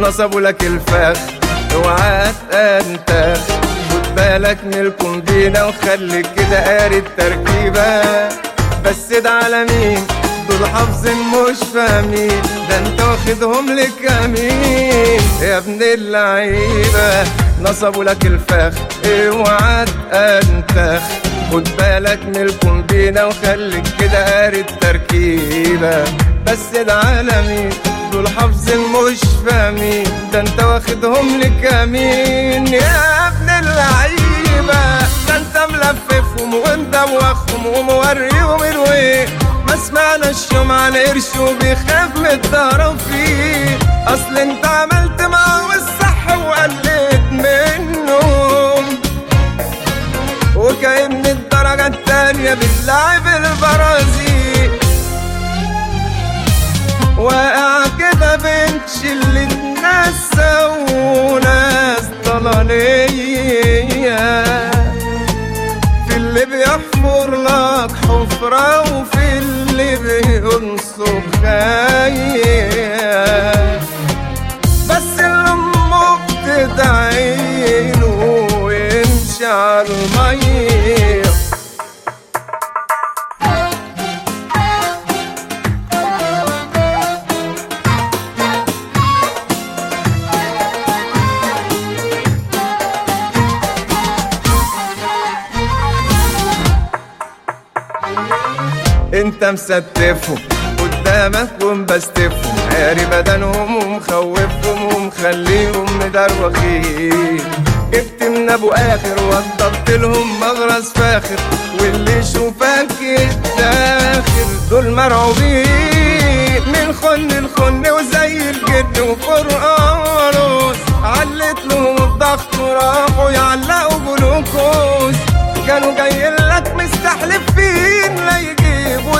نصبوا لك الفخ اوعى تنتخ خد بالك من الكومبينة وخليك كده قاري التركيبة بس ده على مين دول حافظين مش فاهمين ده انت واخدهم لك امين يا ابن اللعيبة نصبوا لك الفخ اوعى تنتخ خد بالك من الكومبينة وخليك كده قاري التركيبة بس ده على مين دول حافظين مش فاهمين ده انت واخدهم لك امين يا ابن اللعيبة ده انت ملففهم وانت موخهم وموريهم الوين ما سمعناش يوم على قرش وبيخاف من الطرفين اصل انت عملت معه الصح وقلت منهم وكأن الدرجة التانية بتلعب البرازيل واقع كده بين شلة ناس وناس ضلالية في اللي بيحفر لك حفرة وفي اللي بينصب خايف بس اللي امك تدعيله ويمشي على المية انت مستفهم قدامك ومبستفهم عاري بدنهم ومخوفهم ومخليهم مدروخين جبت من ابو اخر وضبط لهم مغرز فاخر واللي يشوفك يتاخر دول مرعوبين من خن الخن وزي الجد وفرقانوس علت لهم الضغط وراحوا يعلقوا جلوكوز كانوا جايين لك مستحلفين لا يجيبوا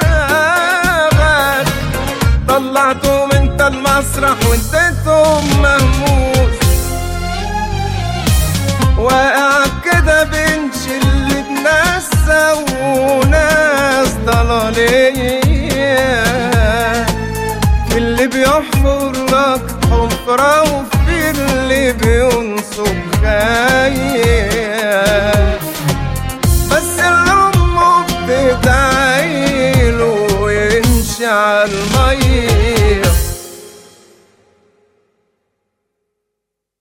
داغك طلعتهم انت المسرح واديتهم مهموس واقع كده بين شلة ناس وناس ضلالية في اللي بيحفر لك حفرة وفي اللي بينصب خايف بس اللي امه بتدعيله ويمشي على الميه